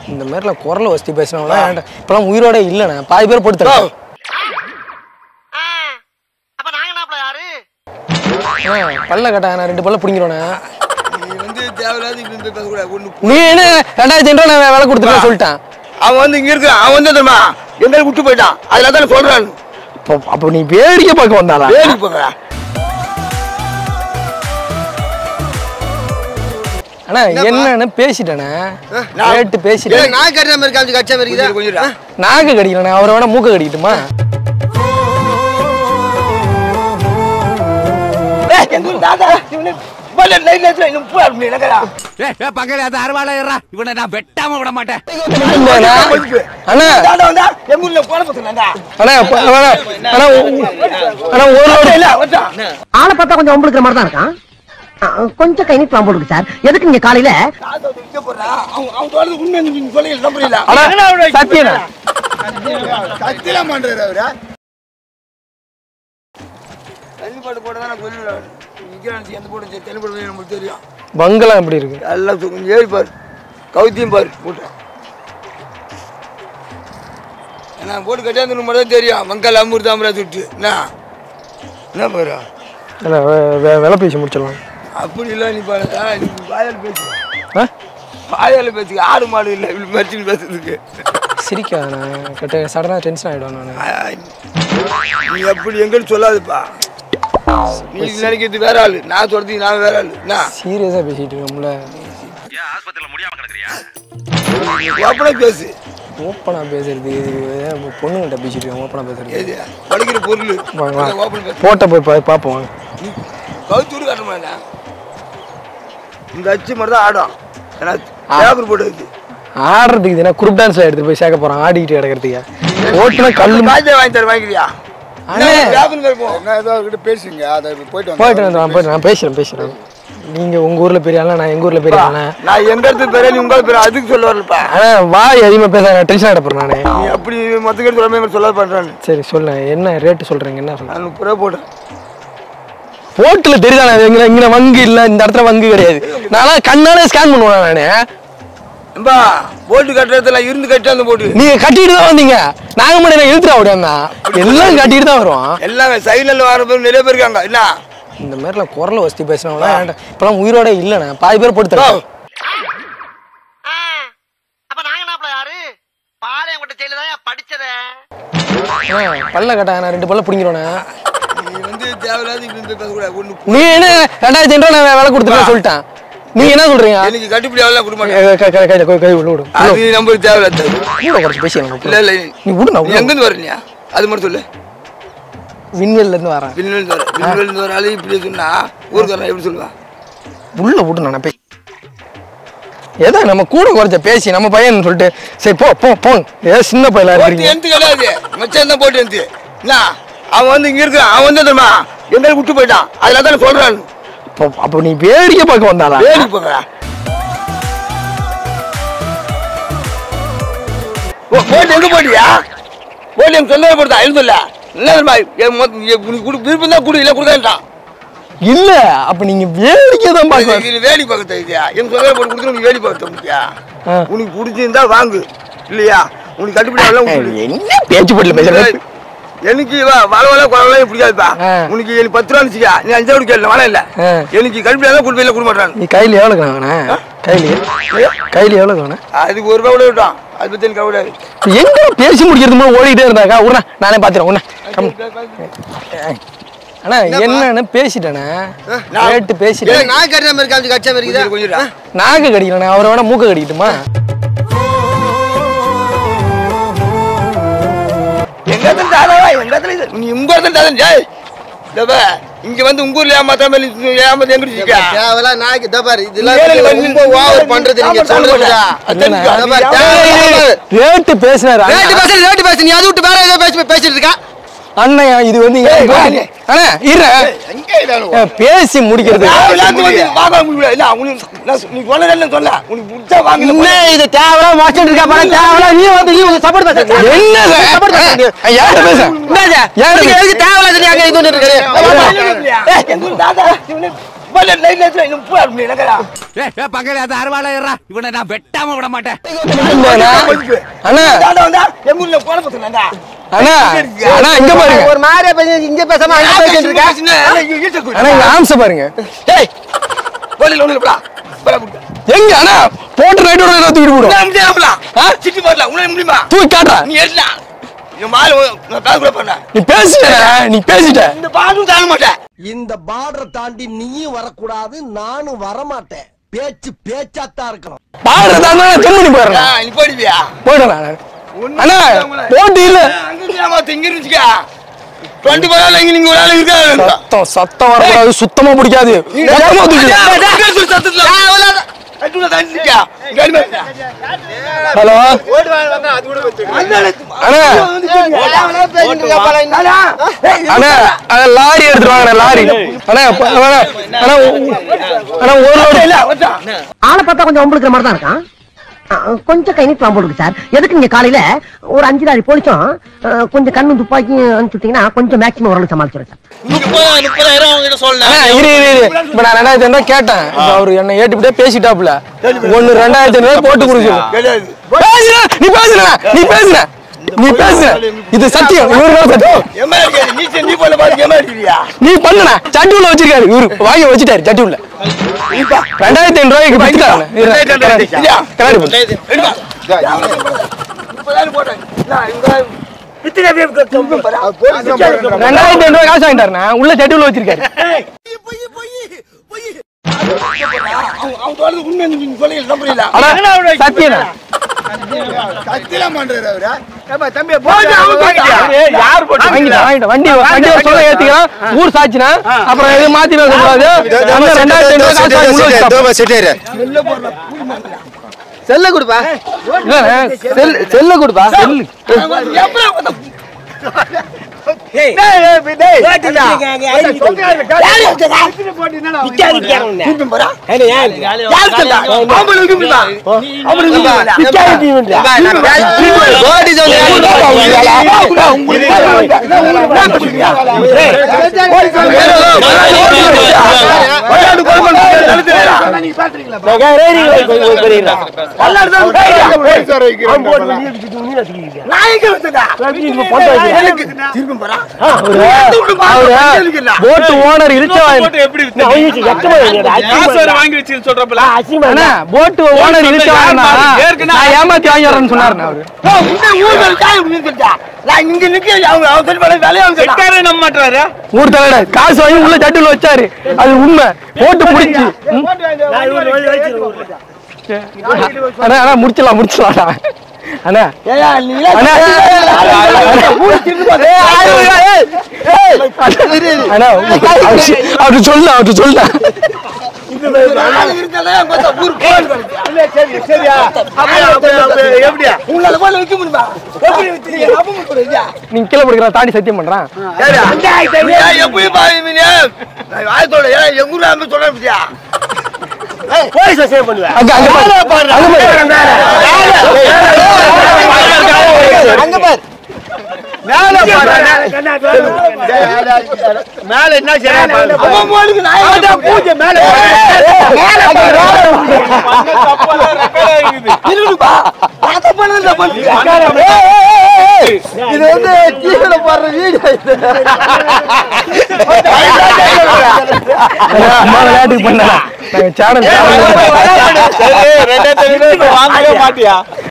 இந்த மாதிரிலாம் குரல வசதி பேசினவங்க ஏன்டா இப்பெல்லாம் உயிரோட இல்லைண்ணே பாதி பேர் படுத்துறேன் அப்ப நாங்க என்ன யாரு பல்ல கட்டா நான் ரெண்டு பல்ல பிடிங்கிறோண்ணே நீ வந்து தேவையில்லாத இப்படி இப்படி பேசக்கூடாது ஒண்ணு நீ என்ன ரெண்டாயிரத்தி ஐநூறு நான் வேலை கொடுத்துருக்கேன் சொல்லிட்டேன் அவன் வந்து இங்க இருக்கான் அவன் வந்து தெரியுமா எங்களை விட்டு போயிட்டான் அதுல தான் சொல்றான் அப்போ அப்போ நீ வேடிக்கை பார்க்க வந்தாளா வேலைக்கு போங்க அண்ணா என்னன்னு பேசிட்டேண்ணே ரேட்டு பேசிட்டேன் நான் கட்டுற மாதிரி காமிச்சு கட்சா மாதிரி இருக்குதா கொஞ்சம் நாக்கு கடிக்கலண்ணே அவரை வேணா மூக்க கடிக்கட்டுமா பக்கத்துல அது அறுவாலை இவனை நான் வெட்டாம விட மாட்டேன் இல்லைண்ணா. அண்ணா அண்ணா ப- அண்ணா அண்ணா ஒ- அண்ணா ஒரு லோடு ஆளை பார்த்தா கொஞ்சம் ஒம்பளுக்கிற மாதிரி தான் இருக்கான் ஆ, கொஞ்சம் கை நீட்டலாம் போடுங்க சார் எதுக்கு நீங்க காலையில அண்ணா சத்தியண்ணா தள்ளிப்பாடு போட தான் நான் சொல்லல விக்ராந்தி எந்த போட்டு தெளி போட்டு நமக்கு தெரியும் பங்களா எப்படி இருக்கு எல்லாம் சு- கொஞ்சம் ஏறி பாரு கவுத்தியும் பாரு போட்டு ஏன்னா போட்டு கட்டியாந்து மட்டும் தான் தெரியும் மங்கால் அமிர்தாமரா சுட்டு என்ன என்ன பாரு அண்ணா வே- வே- விலை பேசி முடிச்சிடலாம் அப்படி இல்லை நீ பாரு ஆ, நீ வாயால் பேசு ஆ வாயால் பேசுக்கு ஆடு மாடு இல்லை இப்படி மறைச்சின்னு பேசுறதுக்கு சிரிக்காண்ணா கட்ட சடனாக டென்ஷன் ஆகிடும் நான் ஆ, நீ அப்படி எங்கன்னு சொல்லாதுப்பா நீ நினைக்கிறது வேற ஆளு நான் சொல்றது நான் வேற ஆளு என்ன சீரியஸாக பேசிட்டு இருக்கோம்ல ஏன் ஆஸ்பத்திரியில முடியாம கிடக்குறியா ஓப்பனாக பேசு ஓப்பனாக பேசுறது இது இது பொண்ணுங்கிட்ட பேசிட்டு இருக்கோம் ஓப்பனாக பேசுறது ஏது படிக்கிற பொருள் வாங்க, வாங்க. ஓப்பன் பேசு போட்ட போய் பா பார்ப்போம் வாங்க. கவுத்தூர் காட்டமா இந்த அச்சு மட்டும் தான் ஆடும் ஏன்னா பேப்பர் போட்டு வச்சு ஆடுறதுக்கு இதுனா குரூப் டான்ஸ்ல எடுத்து போய் சேர்க்க போறான் ஆடிக்கிட்டு கிடக்கிறதுக்கு ஓட்டுனா கல்லு காய்ச்சல் வாங்கி தர வாங்கிக்கிறியா அண்ணே. பேப்பர் இருப்போம் என்ன ஏதோ கிட்ட பேசுங்க அதை போயிட்டு போயிட்டு வந்து நான் போயிட்டு நான் பேசுறேன் பேசுறேன் நீங்க உங்க ஊர்ல பெரிய ஆளா நான் எங்க ஊர்ல பெரிய ஆளா நான் எங்க இடத்து பேர நீ உங்க பேர் அதுக்கு சொல்ல வரலப்பா ஆனா வாய் அதிகமா பேச நான் டென்ஷன் ஆகிட போறேன் நானே நீ அப்படி மொத்த கேட்டு சொல்லாம எங்களுக்கு சொல்ல பண்றான்னு சரி சொல்ல என்ன ரேட்டு சொல்றீங்க என்ன சொல்றேன் நான் முப்பது ரூபா போட்டேன் போட்டுல தெரியுதானே இங்க இங்க வங்கு இல்ல இந்த இடத்துல வங்கு கிடையாது நான்லாம் கண்ணாலே ஸ்கேன் பண்ணுவேன் நானு ஏம்பா போட்டு கட்டுறதுல இருந்து கட்டி அந்த போட்டு நீங்க கட்டிட்டு தான் வந்தீங்க நாங்க மட்டும் என்ன இழுத்துறா ஓடியாந்தா எல்லாம் கட்டிட்டு தான் வருவோம் எல்லாம் சைடில் வர பேர் நிறைய பேர் இருக்காங்க என்ன இந்த மாதிரிலாம் குரல வசதி பேசினவங்க ஏன்டா இப்பெல்லாம் உயிரோட இல்லைண்ணே பாதி பேர் படுத்துறேன் அப்ப நாங்க என்ன யாரு பாளையம் கொண்ட செயல தான் படிச்சத பல்ல கட்டா நான் ரெண்டு பல்ல பிடிங்கிறோண்ணே நீ வந்து தேவையில்லாத இப்படி இப்படி பேசக்கூடாது ஒன்று நீ என்ன ரெண்டாயிரத்தி ஐநூறு நான் வேலை கொடுத்துருக்கேன் சொல்லிட்டேன் நீங்க என்ன சொல்றீங்க எனக்கு கட்டுப்படி ஆகலாம் கொடுக்க கை- கை- கை- கையில கை கை விடு விடு அது நம்மளுக்கு தேவையில்லாத கூட குறைச்சு பேசிடுங்க இல்ல இல்ல நீ விடு நான் நீ எங்கேருந்து வரலையா அது மட்டும் சொல்லு விண்வெளில இருந்து வரேன் விண்வெளிந்து வர விண்வெளிந்து வர ஆளு இப்படி சொன்னா ஊருக்காரன் எப்படி சொல்லுவான் உள்ள விடு நான் பேசி ஏதா நம்ம கூட குறைச்ச பேசி நம்ம பையன் சொல்லிட்டு சரி போ போ போ ஏதோ சின்ன பையலா போட்டு இருக்கீங்க எந்த கிடையாது மச்சான் தான் போட்டு எந்த என்ன அவன் வந்து இங்க இருக்கான் அவன் வந்து தெரியுமா எங்களை விட்டு போயிட்டான் அதுல தான் சொல்றான் அப்போ அப்போ நீ வேடிக்கை பார்க்க வந்தாளா வேலைக்கு போங்க ஓ, போட்டு எங்க போட்டியா போட்டு எங்க சொல்ல போடுதா எழுதுல என்ன தெரியுமா என் மொத்த- என் உனக்கு கொடு விருப்பம் தான் கொடு இல்லை கொடுக்கான்ட்டான் இல்ல அப்ப நீங்க வேடிக்கை தான் பார்க்க இது வேலி பக்கத்தை இதுயா எங்க சொல்ல போட்டு கொடுத்து நீ வேலி பக்கத்தை முடியா ஆ. உனக்கு பிடிச்சிருந்தா வாங்கு இல்லையா உனக்கு கட்டுப்படி ஆகலாம் விட்டுடு. என்ன பேச்சு போட்டுல பேசுற எனக்கு வா வள வள குறவெல்லாம் பிடிக்காதுப்பா ஆ. உனக்கு எனக்கு பத்து ரூபா வச்சுக்கா நீ அஞ்சா கொடுக்க இல்லை வளம் இல்லை ஆ. எனக்கு கல்வி எல்லாம் கொடுப்ப இல்லை கொடுக்க மாட்டான் நீ கையில எவ்வளவு வாங்கின கையில கையில எவ்வளவு வாங்கின அதுக்கு ஒரு ரூபா கூட விட்டான் அது பத்தி எனக்கு கவலை இல்லை. எங்க பேசி முடிக்கிறது மூலம் ஓடிக்கிட்டே இருந்தாக்கா உடனே நானே பாத்துறேன் உடனே கம் அண்ணா என்னன்னு பேசிட்டேனே நான்- ரேட்டு பேசிட்டேன் நான் கட்டுற மாதிரி காமிச்சு கட்சா மாதிரி இருக்குதா கொஞ்சம் இரு. நாக்கு கடிக்கலண்ணே அவரை வேணா மூக்க கடிக்கட்டுமா எங்க இடத்துல தாராவா எங்க இடத்துல இது நீ உங்க இடத்துல தாதான் ஜெய் தப்ப இங்க வந்து உங்க ஊர்ல ஏமாத்தாம நீ ஏமாத்த எங்க இருக்கா தேவையில்லாம் நாய்க்கு இதோ பாரு ஏழை இதெல்லாம் வந்து ரொம்ப ஓவர் பண்றது நீங்க சொல்றீங்களா ரேட்டு பேசினாரு ரேட்டு பேசு ரேட்டு பேசு நீ அது விட்டு வேற ஏதோ பேசி பேசிட்டு இருக்கா அண்ணா இது வந்து ஏன் போட்டு- அண்ணா இரு எங்க இதாலும் ஏன் பேசி முடிக்கிறது இது தேவையில்லாம் மாஸ்டர் இருக்கா பாரு தேவையில்லாம் நீ வந்து நீ சப்போர்ட் பேச என்ன சப்போர்ட் பேச யார்கிட்ட பேச என்னது யாரு நீங்க எதுக்கு தேவையில்லாத நீ அங்க இது பண்ணிட்டு இருக்கீங்க? போல லைட் லைட்ல இன்னும் பூரா இருக்கு எனக்கா ஏ ஏ பக்கத்துல அந்த அருவாளை ஏறா இவனை நான் வெட்டாம விட மாட்டேன் அண்ணா தாண்டா வந்தா எங்க ஊர்ல போன பசங்க அண்ணா அண்ணா இங்க பாருங்க ஒரு மாதிரியா பேசி இங்க பேசாம அங்க பேசிட்டு இருக்கா அண்ணா இங்க ஆம்ச பாருங்க டேய் போல ஒண்ணு இல்லடா போடா புடி எங்க அண்ணா போட்டு ரைட் ஓட தூக்கிட்டு போடும் நான் முடியாமலா சிட்டி போடலாம் உன்ன முடியுமா தூக்கி காட்டுறா நீ எடுடா இந்த மால் நான் கால் கூட பண்ண நீ பேசிட்ட நீ பேசிட்ட இந்த பாலும் தாங்க மாட்டேன் இந்த பார்டரை தாண்டி நீயும் வரக்கூடாது நானும் வரமாட்டேன் பேச்சு பேச்சாத்தான் இருக்கணும் பாடுறதா தும்மணி போயிடுறேன் ஆ, நீ போடுவியா போயிடலாம் அண்ணா போட்டு இல்ல அங்க ஏமாத்து இங்க இருந்துச்சுக்கா டுவெண்ட்டி ஃபோர் ஹவர் இங்க நீங்க ஒரு ஆள் இருக்காங்க சத்தம் சத்தம் வரக்கூடாது சுத்தமா பிடிக்காது மொத்தமா தூக்கிடு. ஹலோ அண்ணா அண்ணா அண்ணா, லாரி எடுத்துட்டு வாங்க லாரி அண்ணா ப- அண்ணா அண்ணா, அண்ணா ஒரு லோடு ஆளை பார்த்தா கொஞ்சம் ஒம்பளுக்கிற மாதிரி தான் இருக்கான் ஆ, கொஞ்சம் கை நீட்டு போடுங்க சார் எதுக்கு நீங்க காலையில ஒரு அஞ்சு நாள் போலீஸும் ஆ, கொஞ்சம் கண்ணும் துப்பாக்கியும் அனுப்பிச்சுட்டீங்கன்னா கொஞ்சம் மேக்ஸிமம் ஓரளவு சமாளிச்சிடும் சார் அண்ணா, இரு இரு இரு இப்ப நான் ரெண்டாயிரத்தி ஐநூறு கேட்டேன் இப்ப அவரு என்ன ஏட்டுக்கிட்டே பேசிட்டாப்ல ஒண்ணு ரெண்டாயிரத்தி ஐநூறு போட்டு கொடுக்கணும் பேசுற நீ பேசுற நீ பேசுற நீ பேசுற இது சத்தியம் இவரு தான் சத்தியம் நீ பண்ணுன சட்டி உள்ள வச்சிருக்காரு இவரு வாங்கி வச்சுட்டாரு சட்டி உள்ள ரெண்டாயிரத்தி ஐநூறு ரூபாய்க்கு வித்துட்டாங்க கண்ணாடி போட்டு. ரெண்டாயிரத்தி ஐநூறு ரூபாய் காசு வாங்கிட்டாருண்ணா உள்ள சட்டி உள்ள வச்சிருக்காரு ஆனா சத்தியம் வாங்கிட்டேன் வாங்கிட்டேன் வண்டி வண்டி ஒரு சொல்ல ஏத்திக்கலாம் ஊர் சாட்சினா அப்புறம் எது மாத்தி பேசக்கூடாது அந்த ரெண்டாயிரத்தி ஐநூறு காசு வாங்கி உள்ள வச்சுட்டான். செல்ல கொடுப்பா இல்லண்ணே, செல் செல்ல கொடுப்பா செல்லு போட்டு ஓனர் இழுச்சவாயன் அண்ணா போட்டு ஓனர் இழுச்சவாயன் நான் ஏமாத்தி வாங்கி வரேன்னு சொன்னாருண்ணா அவரு இங்க நிக்க அவங்க அவங்க சொல்லி பண்ண வேலையை அவங்க சொல்லிட்டான். ஊர் தலைவர காசு வாங்கி உள்ள சட்டுல வச்சாரு அது உண்மை போட்டு முடிச்சு ம். அண்ணா அண்ணா முடிச்சிடலாம் முடிச்சிடலாம் அண்ணா ஏய்யா, நீ எல்லாம் அண்ணா அண்ணா அவரு சொல்ல அவரு சொல்ல ஆளு இருந்தாலே அவங்க பார்த்தா ஊருக்கு போகணும் எப்படியா உங்களால போல வைக்க முடியுமா எப்படி வித்தீங்க அப்ப முடியா நீங்க கீழே பிடிக்கிற தாண்டி சத்தியம் பண்றான் எப்படி பாரு மீனே ஆயத்தோட எங்க ஊர்ல அங்க சொல்ல முடியா அங்க அங்க பாரு அங்க பாரு அவன் போலுக்கு நான் பூஜை மேல இருக்குப்பா நான் தப்பு பண்ணது தப்பு இது வந்து டிவில போடுற வீடியோ அம்மா விளையாட்டுக்கு பண்ணா நாங்க சேனல்